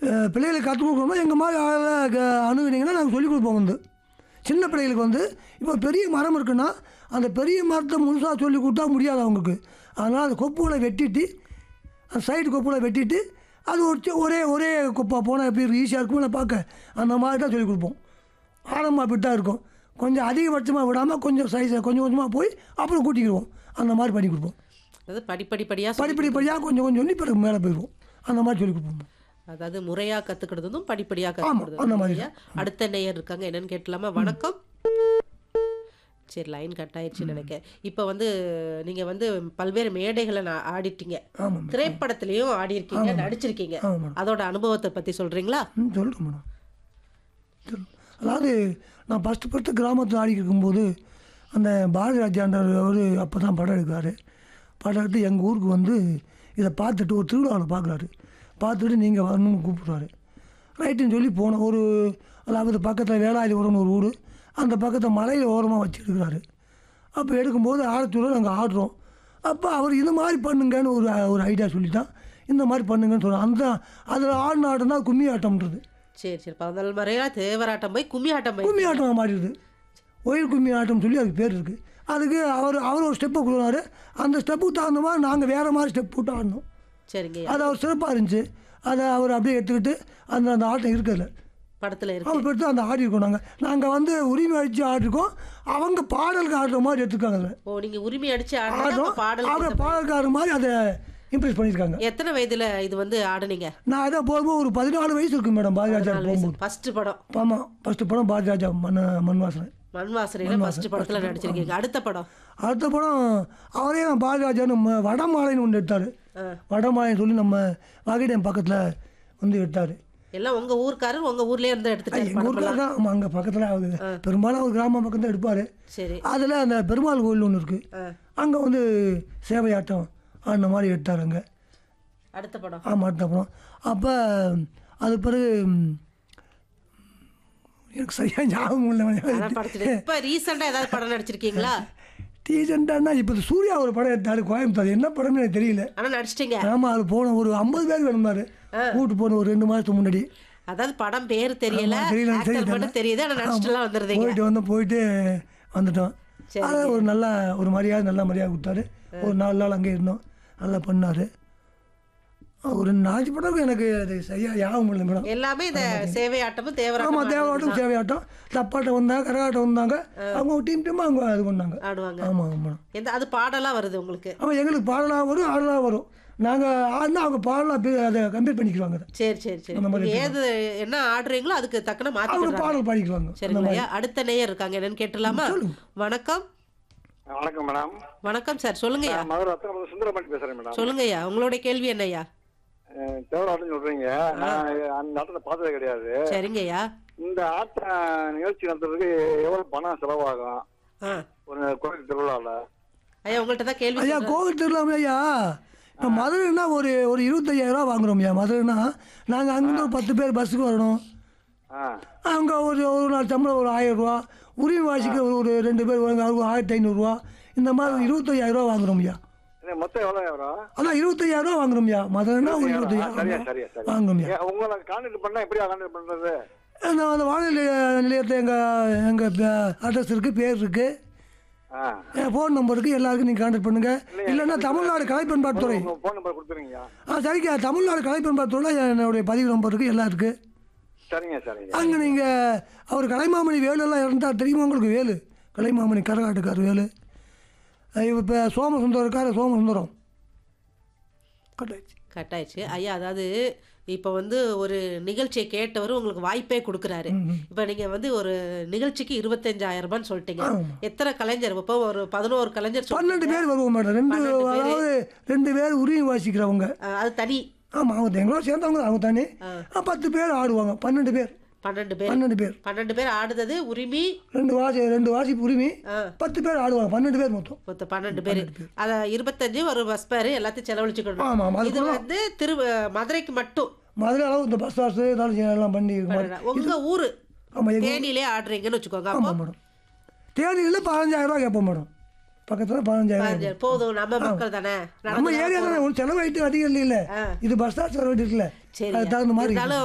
அஹ், பிள்ளைகளுக்கு கற்றுக் கொடுக்கணும்னா எங்கள் மாதிரி ஆளை க- அணுகுனீங்கன்னா நாங்கள் சொல்லிக் கொடுப்போம் வந்து சின்ன பிள்ளைகளுக்கு வந்து இப்போ பெரிய மரம் இருக்குன்னா அந்த பெரிய மரத்தை முழுசாக சொல்லி கொடுத்தா முடியாது அவங்களுக்கு அதனால் அந்த கொப்புகளை வெட்டிட்டு அந்த சைடு கொப்புகளை வெட்டிட்டு அது ஒரு சி- ஒரே ஒரே கொப்பா போனால் எப்படி ஈஸியாக இருக்கும்ல பார்க்க அந்த மாதிரி தான் சொல்லிக் கொடுப்போம் ஆழமாக அப்படி தான் இருக்கும் கொஞ்சம் அதிகபட்சமாக விடாமல் கொஞ்சம் சைஸை கொஞ்சம் கொஞ்சமாக போய் அப்புறம் கூட்டிக்கிடுவோம் அந்த மாதிரி பண்ணி கொடுப்போம் அதாவது படிப்படி படியா சொல்லி- படிப்படி படியாக கொஞ்சம் கொஞ்சம் சொல்லி பிறகு மேலே போயிடுவோம் அந்த மாதிரி சொல்லி கொடுப்போம் அதாவது முறையா கத்துக்கிறதும் படிப்படியா அந்த கத்துக்கிறதும் மாதிரி இல்லையா? அடுத்த நேயர் இருக்காங்க என்னன்னு கேட்டலாமா வணக்கம் சரி லைன் கட் ஆயிடுச்சுன்னு நினைக்கிறேன் இப்போ வந்து நீங்க வந்து பல்வேறு மேடைகளை நான் ஆடிட்டீங்க ஆமாம் திரைப்படத்திலையும் ஆடி இருக்கீங்க நடிச்சிருக்கீங்க ஆமாம் மேடம் அதோட அனுபவத்தை பத்தி சொல்றீங்களா ம் சொல்கிறேன் மேடம் சொல்லு. அதாவது நான் ஃபஸ்ட்டு ஃபஸ்ட்டு கிராமத்தில் ஆடி இருக்கும்போது அந்த பாரதிராஜான்ற ஒரு அப்போ தான் படம் எடுக்கிறாரு படம் எடுத்து எங்கள் ஊருக்கு வந்து இதை பார்த்துட்டு ஒரு திருவிழாவில் பார்க்குறாரு பார்த்துட்டு நீங்கள் வரணும்னு கூப்பிட்றாரு ரைட்டுன்னு சொல்லி போனோம் ஒரு அதாவது பக்கத்தில் வேளாயுபுரம்னு ஒரு ஊர் அந்த பக்கத்தில் மலையில் ஓரமாக வச்சு எடுக்கிறாரு அப்போ எடுக்கும்போது ஆடத்தூரில் நாங்கள் ஆடுறோம் அப்போ அவர் இது மாதிரி பண்ணுங்கன்னு ஒரு ஒரு ஐடியா சொல்லிட்டான் இந்த மாதிரி பண்ணுங்கன்னு சொல்கிறோம் அந்த அதில் ஆடின ஆட்டம் தான் கும்மி ஆட்டம்ன்றது சரி சரி பதினாலு முறையா தேவராட்டம் போய் கும்மி ஆட்டம் போய் கும்மி ஆட்டம் மாறிடுது ஒயில் கும்மி ஆட்டம் சொல்லி அதுக்கு பேர் இருக்குது அதுக்கு அவர் அவர் ஒரு ஸ்டெப்பை கொடுக்குறாரு அந்த ஸ்டெப்புக்கு தகுந்த மாதிரி நாங்கள் வேறு மாதிரி ஸ்டெப் போட்டு ஆடணும் சரிங்க அது அவர் சிறப்பாக இருந்துச்சு அதை அவர் அப்படியே எடுத்துக்கிட்டு அந்த அந்த ஆட்டம் இருக்குதுல்ல படத்துல இருக்கு அவர் எடுத்து அந்த ஆடிருக்கோம் நாங்கள் நாங்கள் வந்து உரிமை அடித்து ஆடிருக்கோம் அவங்க பாடலுக்கு ஆடுற மாதிரி எடுத்துருக்காங்க அதில் ஓ நீங்க உரிமை அடிச்சு ஆடுனா ஆடுறோம் பாடல் அவங்க பாடலுக்கு ஆடுற மாதிரி அதை இம்ப்ரெஸ் பண்ணியிருக்காங்க எத்தனை வயதுல இது வந்து ஆடுனீங்க நான் அதான் போகும்போது ஒரு பதினாலு வயசு இருக்கு மேடம் பாரதிராஜா போகும்போது ஃபர்ஸ்ட் படம் ஆமாம் ஃபஸ்ட்டு படம் பாரதிராஜா மண் மண் வாசனை மண் வாசனையில ஃபர்ஸ்ட் படத்துல நடிச்சிருக்கீங்க அடுத்த படம் அடுத்த படம் அவரே நான் பாரதிராஜான்னு ம- வடமாலைன்னு ஒன்று எடுத்தார் ஆ. வடமாலைன்னு சொல்லி நம்ம வாகிடம் பக்கத்தில் வந்து எடுத்தார் எல்லாம் உங்க ஊர்க்காரர் உங்க ஊர்லயே இருந்து எடுத்துட்டாரு எங்கள் ஊருக்கார தான் ஆமாம் அங்கே பக்கத்தில் ஆகுது பெரும்பாலும் அவர் கிராமம் பக்கம் தான் எடுப்பார் சரி அதில் அந்த பெருமாள் கோவில் ஒன்று இருக்குது ஆ. அங்கே வந்து சேவையாட்டம் அந்த மாதிரி எடுத்தார் அங்கே அடுத்த படம் ஆமாம் அடுத்த படம் அப்போ அது பிறகு ம், எனக்கு சரியாக ஞாபகம் இல்லை அதான் படத்துல இப்ப ரீசெண்டா ஏதாவது படம் நடிச்சிருக்கீங்களா டீசெண்டானா இப்போ இந்த சூர்யா ஒரு படம் எடுத்தாரு கோயம்புத்தூர் அது என்ன படம்னு எனக்கு தெரியல ஆனா நடிச்சிட்டீங்க ஆமாம் அது போன ஒரு ஐம்பது பேர் வேணுமாரு கூட்டு போன ஒரு ரெண்டு மாதத்துக்கு முன்னாடி அதாவது படம் பேர் தெரியல ஆமா, தெரியல, ஆக்டர் தெரியல. மட்டும் தெரியுது ஆனா நடிச்சுட்டுலாம் வந்துருந்தீங்க போயிட்டு வந்து போயிட்டு வந்துட்டோம் சரி. அது ஒரு நல்ல ஒரு மரியாதை நல்ல மரியாதை கொடுத்தாரு ஒரு நாலு நாள் அங்கே இருந்தோம் நல்லா பண்ணார் ஒரு நாலு படம் எனக்கு அது சரியாக ஞாபகம் இல்லை மேடம் எல்லாமே இந்த சேவை ஆட்டமும் தேவராட்டம் ஆமாம் தேவாட்டம் சேவையாட்டம் தப்பாட்டம் வந்தாங்க கரகாட்டம் வந்தாங்க அவங்க ஒரு டீம் டீமாக அவங்க இது பண்ணாங்க ஆடுவாங்க ஆமாம் ஆமாம் எந்த அது பாடலா வருது உங்களுக்கு ஆமாம் எங்களுக்கு பாடலாக வரும் ஆடலாக வரும் நாங்கள் ஆடினா அவங்க பாடலாக அதை கம்பேர் பண்ணிக்குவாங்க அதை. சரி சரி சரி நீங்க ஏது என்ன ஆடுறீங்களோ அதுக்கு தக்கன அவங்க மாத்திக்கிறாங்க பாடல் பாடிக்குவாங்க சரிங்களா அடுத்த நேயர் இருக்காங்க என்னன்னு கேட்டுலாமா வணக்கம் வணக்கம் மேடம் வணக்கம் சார் சொல்லுங்கய்யா நான் மதுரை ரத்தனம் சுந்தரமணி பேசுறேன் மேடம் சொல்லுங்கய்யா உங்களுடைய கேள்வி என்னய்யா அஹ் தேவராட்டம் சொல்றீங்க நான் அந்த ஆட்டத்தை பார்த்ததே கிடையாது சரிங்கய்யா இந்த ஆட்ட நிகழ்ச்சி நடத்துறதுக்கு எவ்வளவு பணம் செலவாகும் ஆ ஒரு கோயில் திருவிழாவில் ஐயா உங்கள்கிட்ட தான் கேள்வி ஐயா கோவில் திருவிழாமே ஐயா இப்போ மதுரைன்னா ஒரு ஒரு இருபத்தையாயிரம் ரூபா வாங்குறோம் ஐயா மதுரைனா நாங்கள் அங்கேருந்து ஒரு பத்து பேர் பஸ்ஸுக்கு வரணும் ஆ அங்கே ஒரு ஒரு நாள் சம்பளம் ஒரு ஆயிரம் ரூபா உரிமை வாசிக்கு ஒரு ஒரு ரெண்டு பேர் வருவாங்க அவங்க ஆயிரத்தி ஐநூறுரூவா இந்த மாதிரி இருபத்தையாயிரம் ரூபா வாங்குறோம் ஐயா இது மொத்தம் எவ்வளோ வரும் அதான் இருபத்தையாயிரம் ரூபா வாங்குறோம் ஐயா மதுரைனா ஒரு சரியா இருபத்தையாயிரம் சரியா சரி வாங்குறோம் ஐயா ஏன் உங்களை கான்டாக்ட் பண்ணா எப்படியா கான்டாக்ட் பண்றது அந்த அந்த வானிலை நிலையத்தில் எங்கள் எங்கள் அட்ரஸ் இருக்குது பேர் இருக்குது ஆ ஃபோன் நம்பருக்கு எல்லாருக்கும் நீங்கள் கான்டாக்ட் பண்ணுங்கள் இல்லைன்னா தமிழ்நாடு கலை பண்பாட்டுத்துறை உங்க ஃபோன் நம்பர் கொடுத்துருங்க ஆ சரிங்க தமிழ்நாடு கலை பண்பாட்டுத்துறை என்னுடைய பதிவு நம்பர் இருக்குது எல்லாம் இருக்குது சரிங்க சரிங்க அங்கே நீங்கள் அவர் கலைமாமணி வேலுலாம் இருந்தால் தெரியுமா உங்களுக்கு வேலு கலைமாமணி கரகாட்டுக்கார் வேலு இப்போ சோமசுந்தரம் இருக்கார் சோமசுந்தரம் கட்டாயிடுச்சு கட்டாயிடுச்சு ஐயா அதாவது இப்போ வந்து ஒரு நிகழ்ச்சியை கேட்டவர் உங்களுக்கு வாய்ப்பே கொடுக்குறாரு இப்போ நீங்கள் வந்து ஒரு நிகழ்ச்சிக்கு இருபத்தஞ்சாயிரம் ரூபான்னு சொல்லிட்டீங்க எத்தனை கலைஞர் இப்போ ஒரு பதினோரு கலைஞர் சொல்- பன்னெண்டு பேர் வருவோம் மேடம் ரெண்டு அதாவது ரெண்டு பேர் உரிமை வாசிக்கிறவங்க அஹ் அது தனி ஆமாம் அவங்க எங்களோட சேர்ந்தவங்க தான், அவங்க தானே ஆ, பத்து பேர் ஆடுவாங்க பன்னெண்டு பேர் பன்னெண்டு பேர் பன்னெண்டு பேர் பன்னெண்டு பேர் ஆடுறது உரிமை ரெண்டு வாசி ரெண்டு வாசிப்பு உரிமை ஆ. பத்து பேர் ஆடுவாங்க பன்னெண்டு பேர் மொத்தம் மொத்தம் பன்னெண்டு பேர் அத இருபத்தஞ்சு ஒரு பஸ் பேர் எல்லாத்தையும் செலவழிச்சுக்கணும் ஆமாம் ஆமாம் இது அதுக்குள்ள வந்து திரு மதுரைக்கு மட்டும் மதுரை அளவு இந்த பஸ் ஸ்டார்ஸ் ஏதாவது எல்லாம் பண்ணி இருக்கு மாதிரி உங்க ஊரு ஆமாம் எங்கள் தேனியிலே ஆடுறீங்கன்னு வச்சுக்கோங்க அப்போ ஆமாம் மேடம் தேனியில் பதினஞ்சாயிரம் ரூபா கேட்போம் மேடம் பக்கத்தில் பதினஞ்சாயிரம் பாருங்க, போதும் நம்ம மக்கள் தானே நம்ம ஏரியா தானே ஒரு செலவாயிட்டு அதிகம் இல்லை இது பஸ் ஸ்டாண்ட் செலவாயிட்டு இருக்குல்ல சரி அதுக்கு தகுந்த மாதிரி இருந்தாலும்